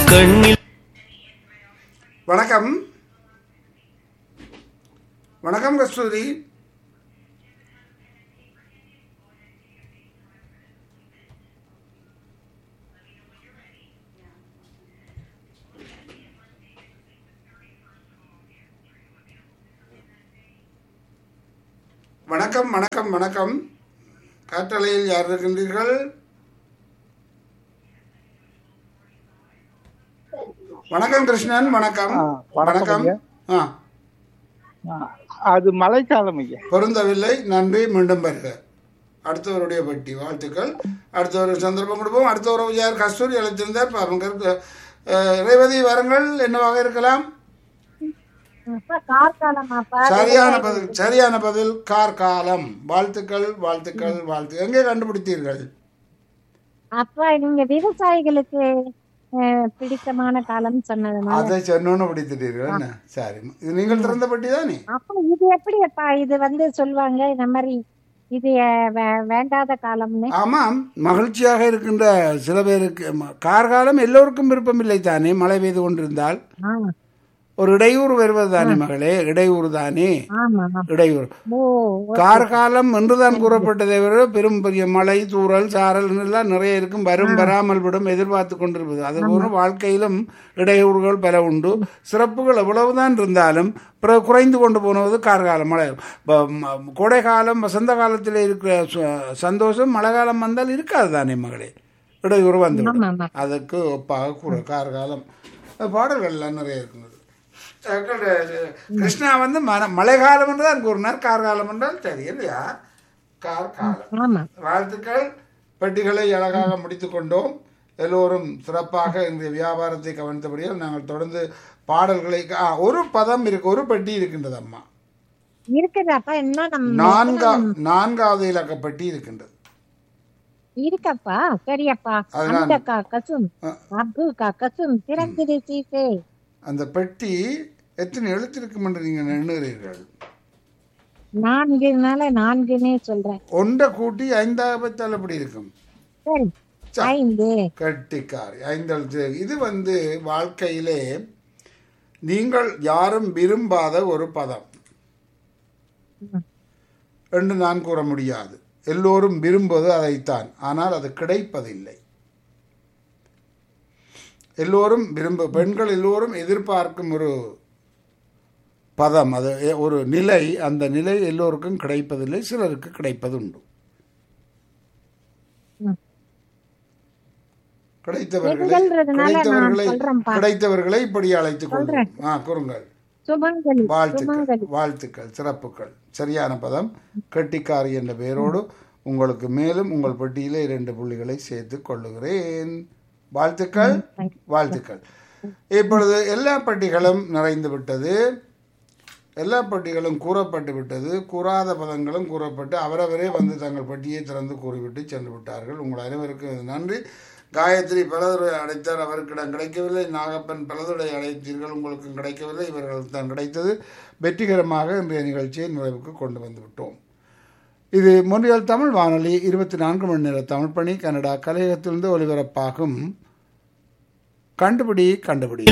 கண்ணில் வணக்கம் வணக்கம் கஸ்தூரி வணக்கம் வணக்கம் வணக்கம் காற்றலையில் யார் இருக்கின்றீர்கள் வணக்கம் கிருஷ்ணன் வணக்கம் ஆ, வணக்கம் வணக்கம் ஐயா. ஆ ஆ, அது மழைக்காலம் ஐயா பொருந்தவில்லை நன்றி மீண்டும் வருக அடுத்தவருடைய பட்டி வாழ்த்துக்கள் அடுத்தவர் சந்தர்ப்பம் கொடுப்போம் அடுத்தவர் யார் கஸ்தூரி அழைத்திருந்தார் பாருங்க அஹ், ரேவதி வரங்கள் என்னவாக இருக்கலாம் அப்பா கார்காலமாப்பா சரியான பதில் சரியான பதில் கார்காலம் வாழ்த்துக்கள் வாழ்த்துக்கள் வாழ்த்து எங்கே கண்டுபிடித்தீர்கள் அப்பா நீங்க விவசாயிகளுக்கு அஹ், பிடித்தமான காலம் சொன்னதுனால அதை சொன்னோன்னு பிடித்துட்டீர்கள் என்ன சரி இது நீங்கள் திறந்த பட்டி தானே அப்ப இது எப்படி அப்பா இது வந்து சொல்லுவாங்க இந்த மாதிரி இது அஹ், வே- வேண்டாத காலம்னு ஆமாம் மகிழ்ச்சியாக இருக்கின்ற சில பேருக்கு ம- கார்காலம் எல்லோருக்கும் விருப்பமில்லை தானே மழை பெய்து கொண்டிருந்தால் ஆ, ஒரு இடையூறு வருவது தானே மகளே இடையூறு தானே ஆமா இடையூறு ஓ கார்காலம் என்றுதான் கூறப்பட்டதை விட பெரும் பெரிய மழை தூறல் சாரல் எல்லாம் நிறைய இருக்கும் வரும் வராமல் விடும் எதிர்பார்த்து கொண்டிருப்பது அதுபோல வாழ்க்கையிலும் இடையூறுகள் பல உண்டு சிறப்புகள் எவ்வளவுதான் இருந்தாலும் பிறகு குறைந்து கொண்டு போனது கார்காலம் மழை ப- ம- கோடை காலம் வசந்த காலத்தில் இருக்கிற சு- சந்தோஷம் மழை காலம் வந்தால் இருக்காது தானே மகளே இடையூறு வந்து ஆமா ஆமா அதுக்கு ஒப்பாக கூற கார்காலம் பாடல்கள் எல்லாம் நிறைய இருக்குது கிருஷ்ணா வந்து மன மழைக்காலம் என்று தான் கூறினார் கார்காலம் என்றால் சரி இல்லையா கார்காலம் ஆமா வாழ்த்துக்கள் பெட்டிகளை அழகாக முடித்துக் கொண்டோம் எல்லோரும் சிறப்பாக இந்த வியாபாரத்தை கவனித்தபடியால் நாங்கள் தொடர்ந்து பாடல்களை ஆ, ஒரு பதம் இருக்கு ஒரு பெட்டி இருக்கின்றது அம்மா இருக்குதாப்பா என்ன நம்ம நான்கா நான்காவது இலக்க பெட்டி இருக்கின்றது இருக்கப்பா சரியப்பா அதனால- அந்த கா கசும் ஆ. அப்பு கா கசும் திறந்திரு சீசே அந்த பெட்டி எத்தனை எழுத்து இருக்கும் என்று நீங்கள் எண்ணுகிறீர்கள் நான்குனால நான்குன்னே சொல்றேன் ஒன்றை கூட்டி ஐந்தாக பத்தால் எப்படி இருக்கும் சரி சரி. ஐந்து கட்டிக்கார் ஐந்தெழுத்து இது வந்து வாழ்க்கையிலே நீங்கள் யாரும் விரும்பாத ஒரு பதம் என்று நான் கூற முடியாது எல்லோரும் விரும்புவது அதைத்தான் ஆனால் அது கிடைப்பதில்லை எல்லோரும் விரும்ப பெண்கள் எல்லோரும் எதிர்பார்க்கும் ஒரு பதம் அது எ- ஒரு நிலை அந்த நிலை எல்லோருக்கும் கிடைப்பதில்லை சிலருக்கு கிடைப்பதுண்டு ம். கிடைத்தவர்களை பெண்கள்ன்றதுனால நான் கிடைத்தவர்களை சொல்றேன்ப்பா. கிடைத்தவர்களை இப்படி அழைத்துக் கொள்வோம் ஆ கூறுங்கள் சுமங்கலி வாழ்த்துக்கள் சுமங்கலி வாழ்த்துக்கள் சிறப்புகள் சரியான பதம் கெட்டிக்காரி என்ற பெயரோடு உங்களுக்கு மேலும் உங்கள் பெட்டியிலே இரண்டு புள்ளிகளை சேர்த்து கொள்ளுகிறேன் வாழ்த்துக்கள் வாழ்த்துக்கள் இப்பொழுது எல்லா பெட்டிகளும் நிறைந்து விட்டது எல்லா பெட்டிகளும் கூறப்பட்டு விட்டது கூறாத பதங்களும் கூறப்பட்டு அவரவரே வந்து தங்கள் பெட்டியை திறந்து கூறிவிட்டு சென்று விட்டார்கள் உங்கள் அனைவருக்கும் நன்றி காயத்ரி பலதுரை அடைத்தார் அவருக்கிடம் கிடைக்கவில்லை நாகப்பன் பலதுரை அடைத்தீர்கள் உங்களுக்கும் கிடைக்கவில்லை இவர்களுக்கு தான் கிடைத்தது வெற்றிகரமாக இன்றைய நிகழ்ச்சியை நிறைவுக்கு கொண்டு வந்து விட்டோம் இது மொழியால் தமிழ் வானொலி இருபத்தி நான்கு மணி நேர தமிழ் பணி கனடா கலையகத்திலிருந்து ஒலிபரப்பாகும் கண்டுபிடி கண்டுபிடி